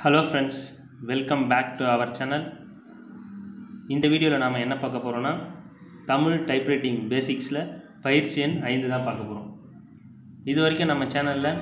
Hello friends welcome back to our channel இந்த வீடியோவில் நாம் என்ன பார்க்க போகிறோன்னா தமிழ் டைப்ரைட்டிங் பேசிக்ஸில் பயிற்சி எண் ஐந்து தான் பார்க்க போகிறோம் இது வரைக்கும் நம்ம சேனலில்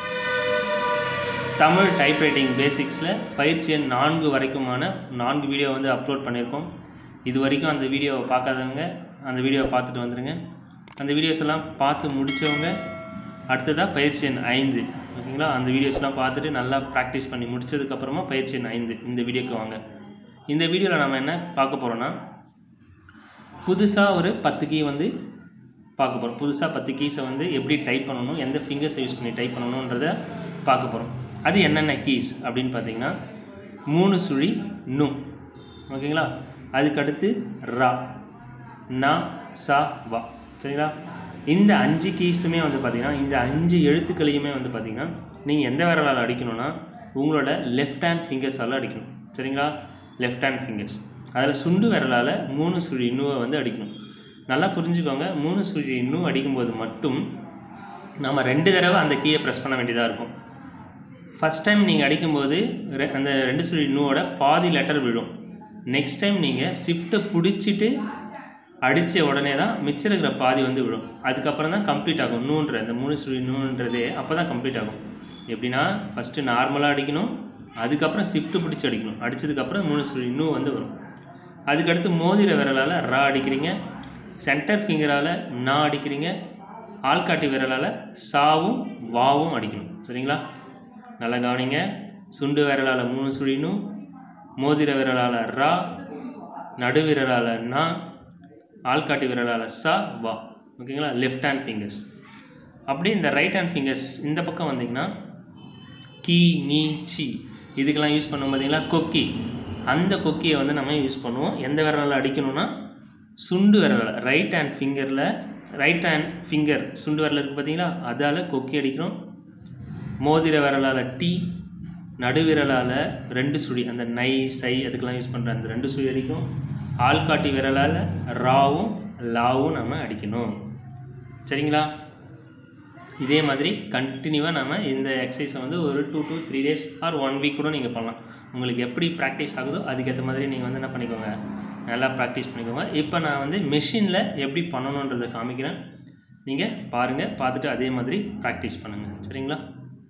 தமிழ் டைப்ரைட்டிங் பேசிக்ஸில் பயிற்சி எண் நான்கு வரைக்குமான நான்கு வீடியோ வந்து அப்லோட் பண்ணியிருக்கோம் இது வரைக்கும் அந்த வீடியோவை பார்க்காதவங்க அந்த வீடியோவை பார்த்துட்டு வந்துடுங்க அந்த வீடியோஸ் எல்லாம் பார்த்து முடித்தவங்க அடுத்ததாக பயிற்சி எண் ஐந்து ஓகேங்களா அந்த வீடியோஸ்லாம் பார்த்துட்டு நல்லா ப்ராக்டிஸ் பண்ணி முடிச்சதுக்கப்புறமா பயிற்சி எண் ஐந்து இந்த வீடியோக்கு வாங்க இந்த வீடியோவில் நம்ம என்ன பார்க்க போகிறோன்னா புதுசாக ஒரு பத்து கீ வந்து பார்க்க போகிறோம் புதுசாக பத்து கீஸை வந்து எப்படி டைப் பண்ணணும் எந்த ஃபிங்கர்ஸை யூஸ் பண்ணி டைப் பண்ணணுன்றத பார்க்க போகிறோம் அது என்னென்ன கீஸ் அப்படின்னு பார்த்தீங்கன்னா மூணு சுழி நு ஓகேங்களா அதுக்கடுத்து ரா நா சா வா சரிங்களா இந்த அஞ்சு கீஸுமே வந்து பார்த்திங்கன்னா இந்த அஞ்சு எழுத்துக்களையுமே வந்து பார்த்திங்கன்னா நீங்கள் எந்த விரலால் அடிக்கணும்னா உங்களோட லெஃப்ட் ஹேண்ட் ஃபிங்கர்ஸால் அடிக்கணும் சரிங்களா லெஃப்ட் ஹேண்ட் ஃபிங்கர்ஸ் அதில் சுண்டு விரலால் மூணு சுழி இன்னுவை வந்து அடிக்கணும் நல்லா புரிஞ்சுக்கோங்க மூணு சுழி இன்னும் அடிக்கும்போது மட்டும் நம்ம ரெண்டு தடவை அந்த கீயை ப்ரெஸ் பண்ண வேண்டியதாக இருக்கும் ஃபஸ்ட் டைம் நீங்கள் அடிக்கும்போது ரெ- அந்த ரெண்டு சுழி இன்னுவோட பாதி லெட்டர் விழும் நெக்ஸ்ட் டைம் நீங்கள் ஷிஃப்ட்டை பிடிச்சிட்டு அடித்த உடனே தான் மிச்சம் இருக்கிற பாதி வந்து விழும் அதுக்கப்புறம் தான் கம்ப்ளீட் ஆகும் நூன்ற இந்த மூணு சுழி நூன்றதே அப்போ தான் கம்ப்ளீட் ஆகும் எப்படின்னா ஃபஸ்ட்டு நார்மலாக அடிக்கணும் அதுக்கப்புறம் ஷிஃப்ட்டு பிடிச்சி அடிக்கணும் அடித்ததுக்கப்புறம் மூணு சுழி நூ வந்து வரும் அதுக்கடுத்து மோதிர விரலால் ரா அடிக்கிறீங்க சென்டர் ஃபிங்கரால் நா அடிக்கிறீங்க ஆள்காட்டி விரலால் சாவும் வாவும் அடிக்கணும் சரிங்களா நல்லா கவனிங்க சுண்டு விரலால் மூணு சுழினும் மோதிர விரலால் ரா நடுவிரலால் நா ஆள்காட்டி விரலால் சா வா ஓகேங்களா லெஃப்ட் ஹேண்ட் ஃபிங்கர்ஸ் அப்படியே இந்த ரைட் ஹேண்ட் ஃபிங்கர்ஸ் இந்த பக்கம் வந்தீங்கன்னா கீ நீ சி இதுக்கெல்லாம் யூஸ் பண்ணுவோம் பார்த்தீங்களா கொக்கி அந்த கொக்கியை வந்து நம்ம யூஸ் பண்ணுவோம் எந்த விரலால் அடிக்கணும்னா சுண்டு விரலால் ரைட் ஹேண்ட் ஃபிங்கரில் ரைட் ஹேண்ட் ஃபிங்கர் சுண்டு விரல் இருக்குது பார்த்தீங்களா அதால் கொக்கி அடிக்கிறோம் மோதிர விரலால் டி நடுவிரலால் ரெண்டு சுழி அந்த நை சை அதுக்கெல்லாம் யூஸ் பண்ணுற அந்த ரெண்டு சுழி அடிக்கும் ஆள்காட்டி விரலால் ராவும் லாவும் நம்ம அடிக்கணும் சரிங்களா இதே மாதிரி கண்டினியூவாக நம்ம இந்த எக்ஸசைஸை வந்து ஒரு two to three days or one week கூட நீங்கள் பண்ணலாம் உங்களுக்கு எப்படி ப்ராக்டிஸ் ஆகுதோ அதுக்கேற்ற மாதிரி நீங்கள் வந்து என்ன பண்ணிக்கோங்க நல்லா ப்ராக்டிஸ் பண்ணிக்கோங்க இப்போ நான் வந்து மெஷினில் எப்படி பண்ணணுன்றதை காமிக்கிறேன் நீங்கள் பாருங்கள் பார்த்துட்டு அதே மாதிரி ப்ராக்டிஸ் பண்ணுங்கள் சரிங்களா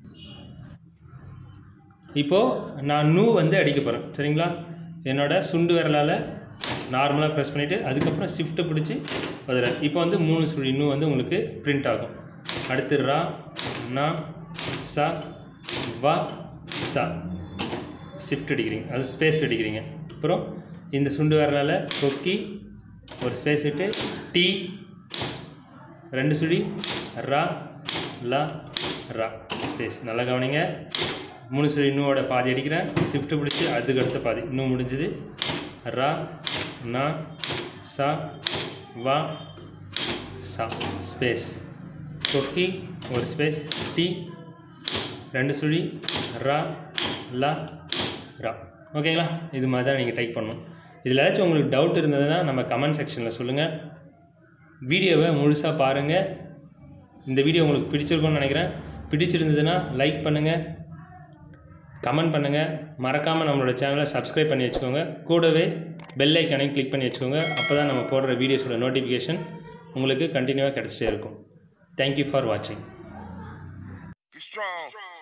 இப்போது நான் நூ வந்து அடிக்க போகிறேன் சரிங்களா என்னோட சுண்டு விரலால் நார்மலாக ப்ரெஸ் பண்ணிவிட்டு அதுக்கப்புறம் ஷிஃப்ட்டை பிடிச்சி அதில் இப்போ வந்து மூணு சுழி நூ வந்து உங்களுக்கு பிரிண்ட் ஆகும் அடுத்து ரா நா ச வ ச ஷிஃப்ட் அடிக்கிறீங்க அது ஸ்பேஸ் அடிக்கிறீங்க அப்புறம் இந்த சுண்டு விரலால் கொக்கி ஒரு ஸ்பேஸ் விட்டு டி ரெண்டு சுழி ரா லா ரா ஸ்பேஸ் நல்லா கவனிங்க மூணு சுழி இன்னுவோட பாதி அடிக்கிறேன் ஷிஃப்ட் பிடிச்சி அதுக்கு அடுத்த பாதி இன்னும் முடிஞ்சது ரா நா சா வா சா ஸ்பேஸ் கொக்கி ஒரு ஸ்பேஸ் டி ரெண்டு சுழி ரா லா ரா ஓகேங்களா இது மாதிரி தான் நீங்கள் டைப் பண்ணணும் இதில் ஏதாச்சும் உங்களுக்கு டவுட் இருந்ததுன்னா நம்ம கமெண்ட் செக்ஷனில் சொல்லுங்கள் வீடியோவை முழுசாக பாருங்கள் இந்த வீடியோ உங்களுக்கு பிடிச்சிருக்கும்னு நினைக்கிறேன் பிடிச்சிருந்ததுன்னா லைக் பண்ணுங்கள் கமெண்ட் பண்ணுங்கள் மறக்காமல் நம்மளோட சேனலை சப்ஸ்கிரைப் பண்ணி வச்சுக்கோங்க கூடவே பெல் ஐக்கானையும் கிளிக் பண்ணி வச்சுக்கோங்க அப்போ தான் நம்ம போடுற வீடியோஸோட நோட்டிஃபிகேஷன் உங்களுக்கு கண்டினியூவாக கிடச்சிட்டே இருக்கும் தேங்க்யூ ஃபார் வாட்சிங் Be strong.